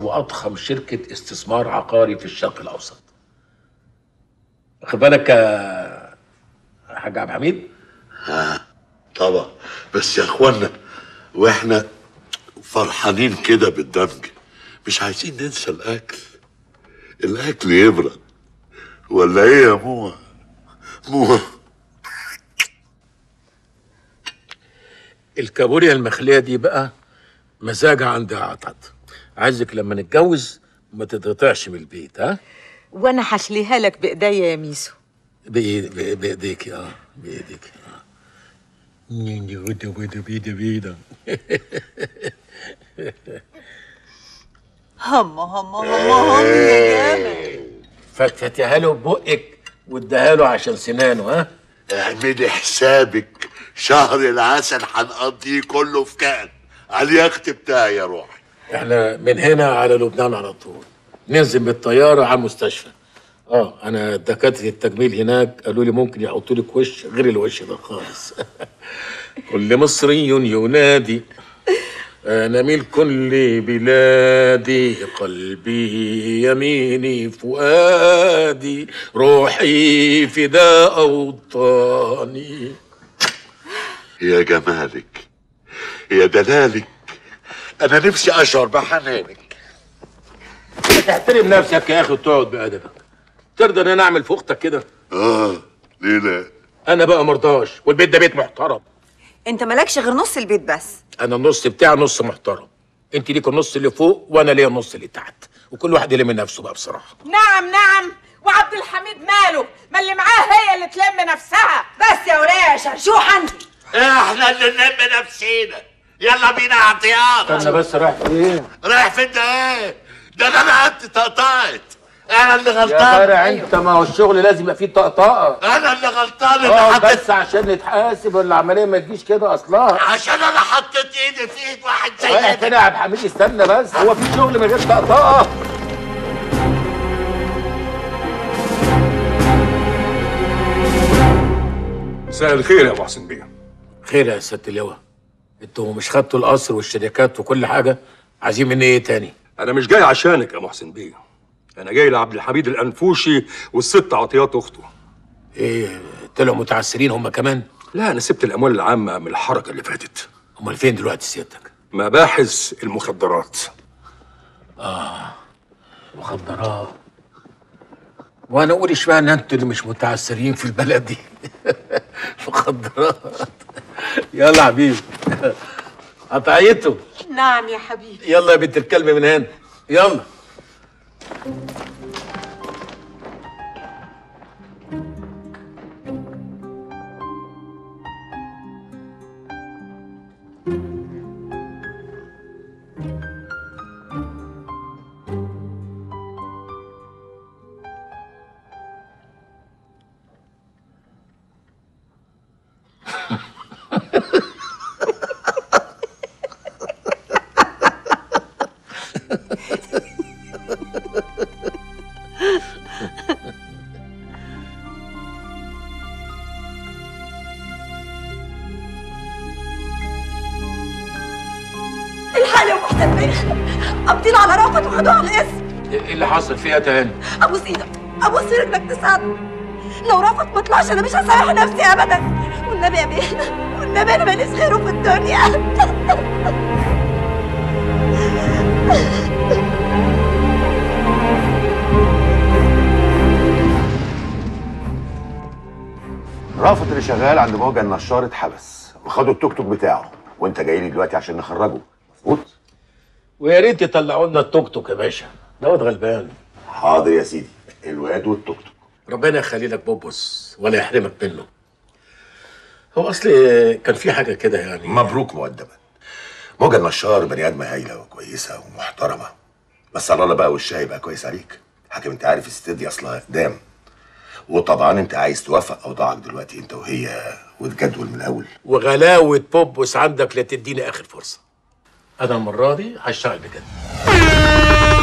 واضخم شركه استثمار عقاري في الشرق الاوسط واخد بالك يا حاج عبد الحميد طبعا بس يا اخوانا واحنا فرحانين كده بالدمج مش عايزين ننسى الاكل الاكل يبرد ولا ايه يا مو مو الكابوريا المخليه دي بقى مزاجها عندي عطت عايزك لما نتجوز ما تتقطعش من البيت ها وانا هشليها لك بايديا يا ميسو بإيد- بإيد- بايديك اه بايديك اه نيني ودا ودا بيدا بيدا هم هم هم هم يا جامد فتفتيها له ببقك واديها له عشان سنانه ها اعملي حسابك شهر العسل هنقضيه كله في كأن على اليخت بتاعي يا روحي احنا من هنا على لبنان على طول ننزل بالطياره على المستشفى اه انا دكاتره التجميل هناك قالوا لي ممكن يحطوا لك وش غير الوش ده خالص كل مصري ينادي انا ملك لبلادي قلبي يميني فؤادي روحي فداء اوطاني يا جمالك يا دلالك انا نفسي اشعر بحنانك تحترم نفسك يا اخي وتقعد بادبك ترضى ان انا اعمل في اختك كده اه ليه لا انا بقى مرضاش والبيت ده بيت محترم انت مالكش غير نص البيت بس انا النص بتاعي نص محترم انت ليك النص اللي فوق وانا ليا النص اللي تحت وكل واحد يلم نفسه بقى بصراحه نعم نعم وعبد الحميد ماله ما اللي معاه هي اللي تلم نفسها بس يا وليه يا شرشوح انت احنا اللي نلم نفسينا يلا بينا يا عطيان انا بس رايح فين رايح فين ده ايه ده انا قعدت تقطعت انا اللي يا غلطان فرع انت ما هو الشغل لازم يبقى فيه طقطقه انا اللي غلطان اللي اه حطيت بس عشان نتحاسب والعمليه ما تجيش كده اصلا عشان انا حطيت ايدي في ايد واحد رايح زي فين يا عبد الحميد استنى بس هو في شغل من غير طقطقه مساء الخير يا ابو حسن بيه خير يا سياده اللواء انتوا مش خدتوا القصر والشركات وكل حاجه عايزين مني ايه تاني انا مش جاي عشانك يا محسن بيه انا جاي لعبد الحميد الانفوشي والست عطيات اخته ايه طلعوا متعسرين هم كمان لا انا سبت الاموال العامه من الحركه اللي فاتت امال فين دلوقتي سيادتك مباحث المخدرات مخدرات وانا اقول اشمعنى انتوا اللي مش متعسرين في البلد دي مخدرات يلا يا حبيبي قطعيته نعم يا حبيبي يلا يا بنت الكلب من هنا يلا الحق يا ام حسن بيه قابضين على رأفت وخدوه على الاسم ايه اللي حصل فيها تاني ابوس ايدك ابوس رجلك تساعدني لو رفض ما طلعش انا مش هسامح نفسي ابدا والنبي يا بيه والنبي انا ماليش غيره في الدنيا رافض اللي شغال عند موجة النشار اتحبس وخدوا التوك توك بتاعه وانت جاي لي دلوقتي عشان نخرجه مظبوط ويا ريت يطلعوا لنا التوك توك يا باشا دوت غلبان حاضر يا سيدي الواد والتوك توك ربنا يخلي لك بوبوس ولا يحرمك منه هو اصل كان في حاجه كده يعني مبروك مقدما موجة النشار بني ادمه هايله وكويسه ومحترمه بس الله بقى وشها يبقى كويس عليك حاكم انت عارف الست دي اصلها اقدام وطبعا انت عايز توفق اوضاعك دلوقتي انت وهي وتجدول من الاول وغلاوه بوبوس عندك لا تديني اخر فرصه انا المره دي هشتغل بجد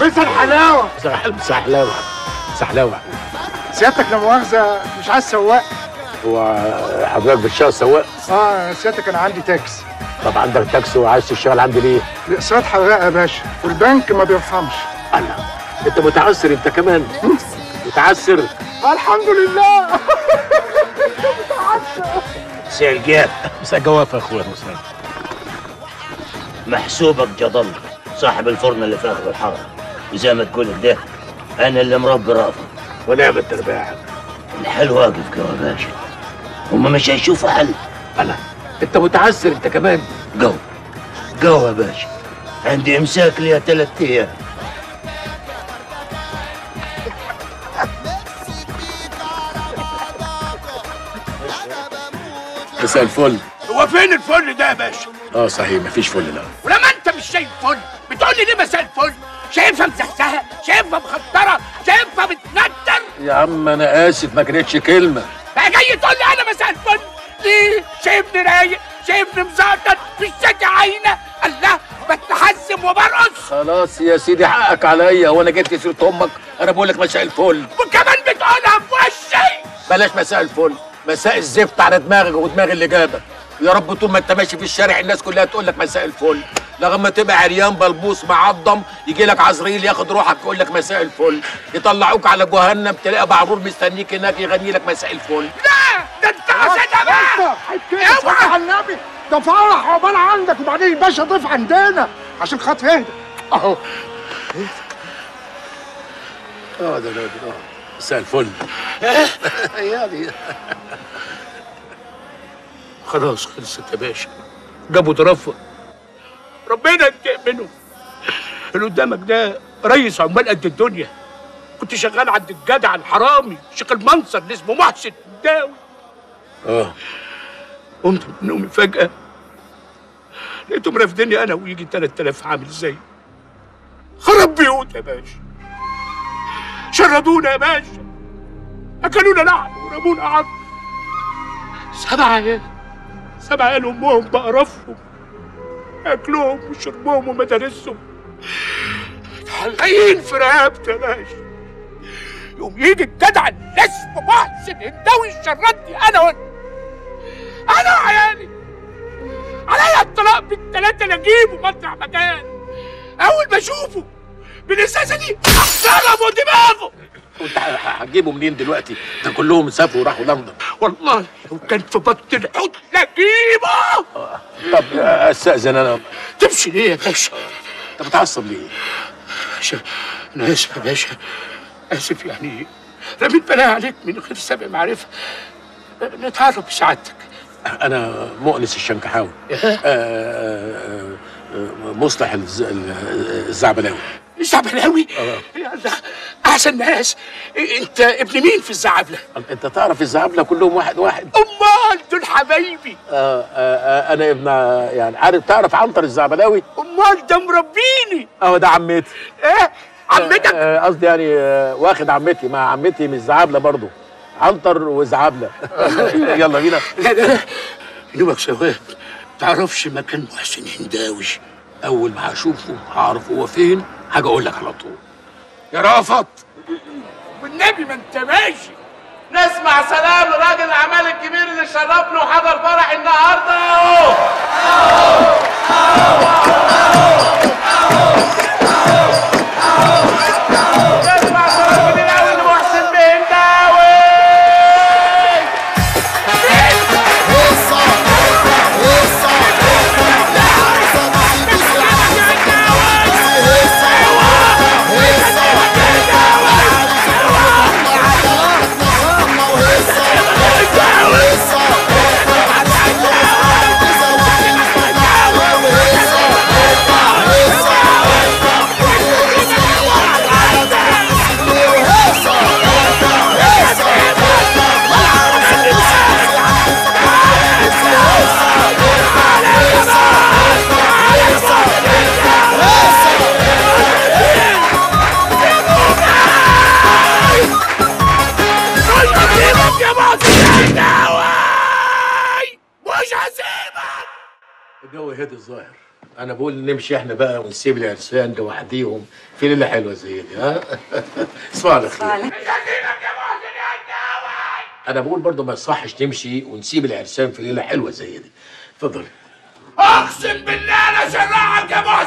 مسا الحلاوه سحلاوه سحلاوه سيادتك لا مؤاخذه مش عايز سواق هو حضرتك بتشتغل سواق اه سيادتك انا عندي تاكس طب عندك تاكسي وعايز تشتغل عندي ليه؟ الاقساط حراقه يا باشا والبنك ما بيرحمش الله انت متعسر انت كمان متعسر الحمد لله سي الجاب مساء جواف يا اخويا مساء محسوبك جدل صاحب الفرن اللي في اخر الحاره وزي ما تقول ده انا اللي مربي رافض ونعم الترباع الحل واقف جوا يا باشا هما مش هيشوفوا حل الله انت متعسر انت كمان جو جو يا باشا عندي امساك ليا ثلاث ايام مساء الفل هو فين الفل ده يا باشا؟ اه صحيح مفيش فل لا ولما انت مش شايف فل بتقول لي ليه مساء الفل؟ شايفها مزحزحه، شايفها مخطره، شايفها بتنتر، يا عم انا اسف ما كانتش كلمه بقى جاي تقول لي انا مساء الفل؟ ليه؟ شايفني رايق، شايفني مزقطط، مش شاكي عينه، الله بتحزم وبرقص، خلاص يا سيدي حقك عليا وانا جبت سيره امك انا بقول لك مساء الفل وكمان بتقولها في وشي، بلاش مساء الفل مساء الزفت على دماغك ودماغ اللي جابك يا رب طول ما انت ماشي في الشارع الناس كلها تقول لك مساء الفل لغايه تبقى عريان بلبوس معضم يجي لك عزريل ياخد روحك يقول لك مساء الفل يطلعوك على جهنم تلاقي بعرور مستنيك هناك يغني لك مساء الفل لا ده انت قصدها بقى، اوعى على النبي ده فرح عقبال عندك وبعدين الباشا ضيف عندنا عشان خاطر اهدى اهو اه ده ده ده مساء الفل يعني خلاص خلصت يا باشا جابوا ترفه ربنا ينتقم منهم اللي قدامك ده رئيس عمال قد الدنيا كنت شغال عند الجدع الحرامي شيخ المنصر اللي اسمه محسن الداوي اه قمت من نومي فجأة لقيتهم رافديني أنا ويجي 3000 عامل زي خرب بيوت يا باشا شردونا يا باشا أكلونا لحم ورمونا عظم سبع عيال سبع عيال أمهم بقرفهم أكلهم وشربهم ومدارسهم متعلقين في رقبتي يا باشا يوم يجي الجدع اللي اسمه محسن الداوي يشردني أنا وأنت انا وعيالي عليا الطلاق بالثلاثه اللي اجيبه مطرح مكان اول ما اشوفه بالازازه دي ضربوا دماغه وانت هتجيبه منين دلوقتي؟ ده كلهم سافروا وراحوا لندن والله لو كان في بطن الحوت لاجيبه طب استاذن انا تمشي ليه يا باشا؟ انت بتعصب ليه؟ باشا انا اسف يا باشا اسف يعني رميت بلاها عليك من غير سابق معرفه نتعرف بسعادتك انا مؤنس الشنكحاوي آه، آه، آه، مصلح الز- ال- الزعبلاوي الزعبلاوي يا الله احسن ناس انت ابن مين في الزعبله؟ انت تعرف الزعبله كلهم واحد واحد امال دول حبايبي آه آه آه انا ابن يعني عارف تعرف عنتر الزعبلاوي امال ده مربيني اهو ده عمتي ايه عمتك آه، قصدي يعني آه، واخد عمتي مع عمتي مش زعبله برضه عنتر وزعبله يلا بينا لا لا لا يومك ثواب تعرفش مكان محسن هنداوي اول ما هشوفه هعرف هو فين حاجه اقول لك على طول يا رافض والنبي ما انت ماشي نسمع سلام لراجل الاعمال الكبير اللي شرفنا وحضر فرح النهارده اهو نسمع سلام من الاول لمحسن بهنداوي مش هسيبك يا محسن هنداوي مش هسيبك الجو هادي الظاهر انا بقول نمشي احنا بقى ونسيب العرسان لوحديهم في ليله حلوه زي دي ها اسمع على خير انا بقول برضو ما يصحش نمشي ونسيب العرسان في ليله حلوه زي دي اتفضل اقسم بالله انا شرعك يا محسن